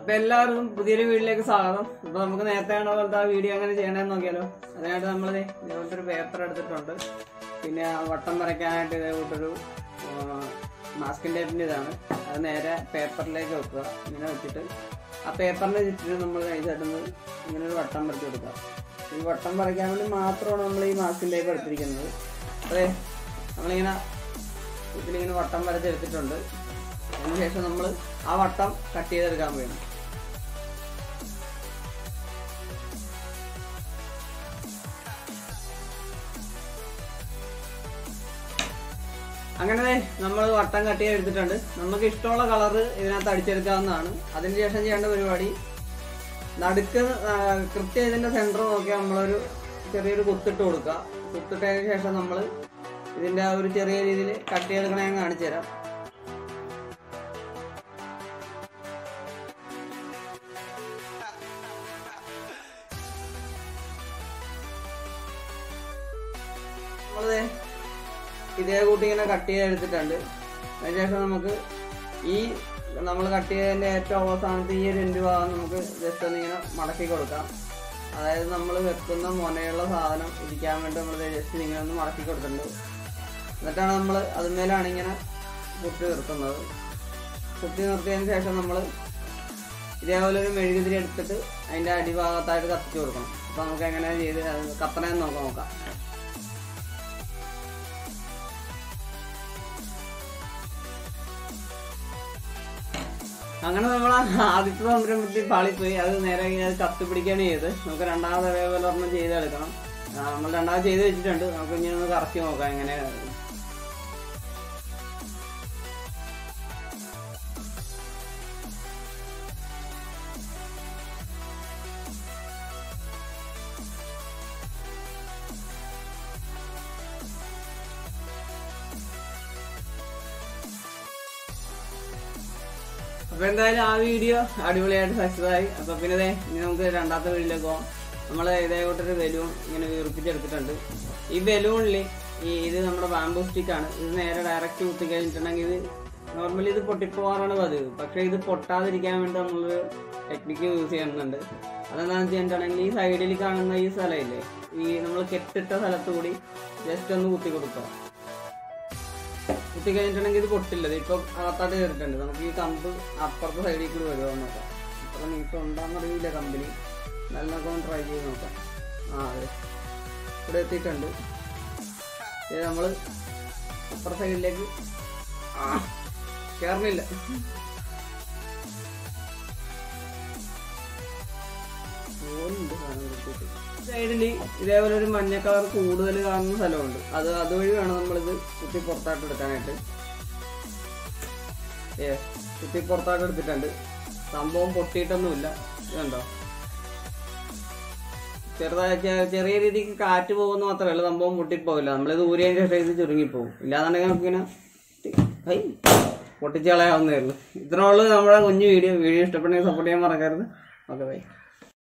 അപ്പൊ എല്ലാവർക്കും പുതിയൊരു വീഡിയോയിലേക്ക് സ്വാഗതം അപ്പൊ നമുക്ക് നേരത്തെ കാണുന്ന പോലത്തെ ആ വീഡിയോ എങ്ങനെ ചെയ്യണമെന്ന് നോക്കിയാലോ അതിനായിട്ട് നമ്മൾ ഇതേപോലത്തെ ഒരു പേപ്പർ എടുത്തിട്ടുണ്ട് പിന്നെ ആ വട്ടം വരയ്ക്കാനായിട്ട് ഇതേപോലത്തൊരു മാസ്കിൻ ടൈപ്പിന്റെ ഇതാണ് അത് നേരെ പേപ്പറിലേക്ക് വെക്കുക ഇങ്ങനെ വെച്ചിട്ട് ആ പേപ്പറിന്റെ ചുറ്റിനും നമ്മൾ കഴിച്ചായിട്ടൊന്ന് ഇങ്ങനെ ഒരു വട്ടം വരച്ച് കൊടുക്കുക ഈ വട്ടം വരയ്ക്കാൻ വേണ്ടി മാത്രമാണ് നമ്മൾ ഈ മാസ്കിൻ ടൈപ്പ് എടുത്തിരിക്കുന്നത് അതെ നമ്മളിങ്ങനെ ഇതിലിങ്ങനെ വട്ടം വരച്ചെടുത്തിട്ടുണ്ട് അതിനുശേഷം നമ്മൾ ആ വട്ടം കട്ട് ചെയ്തെടുക്കാൻ വേണം അങ്ങനെ നമ്മൾ വട്ടം കട്ട് ചെയ്തെടുത്തിട്ടുണ്ട് നമുക്ക് ഇഷ്ടമുള്ള കളറ് ഇതിനകത്ത് അടിച്ചെടുക്കാവുന്നതാണ് അതിനുശേഷം ചെയ്യേണ്ട പരിപാടി നടുക്ക് ആ, കൃത്യം ഇതിന്റെ സെന്റർ നോക്കി നമ്മളൊരു ചെറിയൊരു കുത്തിട്ട് കൊടുക്കുക കുത്തിട്ടതിന് ശേഷം നമ്മൾ ഇതിന്റെ ആ ഒരു ചെറിയ രീതിയിൽ കട്ട് ചെയ്തെടുക്കണ ഞാൻ കാണിച്ചു തരാം നമ്മളത് ഇതേ കൂട്ടി ഇങ്ങനെ കട്ട് ചെയ്തെടുത്തിട്ടുണ്ട് അതിനുശേഷം നമുക്ക് ഈ നമ്മൾ കട്ട് ചെയ്തതിന്റെ ഏറ്റവും അവസാനത്തെ ഈ ഒരു രണ്ട് ഭാഗം നമുക്ക് ജസ്റ്റ് ഒന്ന് ഇങ്ങനെ മടക്കി കൊടുക്കാം അതായത് നമ്മൾ വെക്കുന്ന മുനയുള്ള സാധനം ഇരിക്കാൻ വേണ്ടി നമ്മൾ ജസ്റ്റ് ഇങ്ങനെ ഒന്ന് മടക്കി കൊടുത്തിട്ടുണ്ട് എന്നിട്ടാണ് നമ്മൾ അതിന്മേലാണ് ഇങ്ങനെ കുത്തി നിർത്തുന്നത് കുത്തി നിർത്തിയതിന് ശേഷം നമ്മൾ ഇതേപോലെ ഒരു മെഴുകുതിരി എടുത്തിട്ട് അതിന്റെ അടിഭാഗത്തായിട്ട് കത്തിച്ചു കൊടുക്കണം അപ്പൊ നമുക്ക് എങ്ങനെയാണ് ചെയ്ത് അത് കത്തണമെന്ന് നമുക്ക് നോക്കാം അങ്ങനെ നമ്മൾ ആദ്യത്തെ സംരംഭത്തിൽ പാളിപ്പോയി അത് നേരെ ഇങ്ങനെ അത് കത്തിപ്പിടിക്കുകയാണ് ചെയ്ത് നമുക്ക് രണ്ടാമത് അതേപോലെ ഒരെണ്ണം ചെയ്തെടുക്കണം ആ, നമ്മൾ രണ്ടാമത് ചെയ്ത് വെച്ചിട്ടുണ്ട് നമുക്ക് ഇനി ഒന്ന് കറക്കി നോക്കാം എങ്ങനെ അപ്പൊ എന്തായാലും ആ വീഡിയോ അടിപൊളിയായിട്ട് സക്സസ് ആയി അപ്പൊ പിന്നെ ദേ ഇനി നമുക്ക് രണ്ടാമത്തെ വീഡിയോയിലേക്ക് പോകാം നമ്മൾ ഇതേകൂട്ടൊരു ബലൂൺ ഇങ്ങനെ വീർപ്പിച്ചെടുത്തിട്ടുണ്ട് ഈ ബലൂണിൽ ഈ ഇത് നമ്മുടെ ബാംബൂ സ്റ്റിക്ക് ആണ് ഇത് നേരെ ഡയറക്റ്റ് കുത്തി കഴിഞ്ഞിട്ടുണ്ടെങ്കിൽ ഇത് നോർമലി ഇത് പൊട്ടിപ്പോവാറാണ് പതിവ് പക്ഷെ ഇത് പൊട്ടാതിരിക്കാൻ വേണ്ടി നമ്മളൊരു ടെക്നിക്ക് യൂസ് ചെയ്യുന്നുണ്ട് അതെന്താണെന്ന് വെച്ചിട്ടുണ്ടെങ്കിൽ ഈ സൈഡിൽ കാണുന്ന ഈ സ്ഥലമില്ലേ ഈ നമ്മൾ കെട്ടിട്ട സ്ഥലത്ത് കൂടി ജസ്റ്റ് ഒന്ന് കുത്തി കൊടുക്കുക കുത്തി കഴിഞ്ഞിട്ടുണ്ടെങ്കിൽ ഇത് പൊട്ടില്ല ഇത് ഇപ്പൊ അകത്താട്ട് കയറിയിട്ടുണ്ട് നമുക്ക് ഈ കമ്പ് അപ്പുറത്തെ സൈഡിൽ കൂടി വരുമോ നോക്കാം അത്ര നീക്കം ഉണ്ടാന്ന് അറിയില്ല കമ്പനി നല്ല ഒന്ന് ട്രൈ ചെയ്ത് നോക്കാം ആ അതെ ഇവിടെ എത്തിയിട്ടുണ്ട് ഇത് നമ്മള് അപ്പുറത്തെ സൈഡിലേക്ക് ആ കയറുന്നില്ല പോകുന്നുണ്ട് സാധനം എടുത്തിട്ട് സൈഡില് ഇതേപോലെ ഒരു മഞ്ഞ കളർ കൂടുതൽ കാണുന്ന സ്ഥലമുണ്ട് അത് അതുവഴി വേണം നമ്മളിത് കുത്തി പുറത്തായിട്ട് എടുക്കാനായിട്ട് ഏ കുത്തി പുറത്തായിട്ട് എടുത്തിട്ടുണ്ട് സംഭവം പൊട്ടിയിട്ടൊന്നുമില്ല ഇതുണ്ടോ ചെറുതായ ചെ- ചെറിയ രീതിക്ക് കാറ്റ് പോകുന്ന മാത്രമേ ഉള്ളൂ സംഭവം പൊട്ടിപ്പോവില്ല നമ്മളിത് ഊരിയതിന് ശേഷം ഇത് ചുരുങ്ങിപ്പോവും ഇല്ലാന്നുണ്ടെങ്കിൽ നമുക്കിങ്ങനെ ഹൈ പൊട്ടിച്ച് കളയാവുന്നേ ഉള്ളൂ ഇത്രേ ഉള്ളൂ നമ്മുടെ കുഞ്ഞു വീഡിയോ വീഡിയോ ഇഷ്ടപ്പെട്ടെങ്കിൽ സപ്പോർട്ട് ചെയ്യാൻ മറക്കരുത് ഓക്കെ ബൈ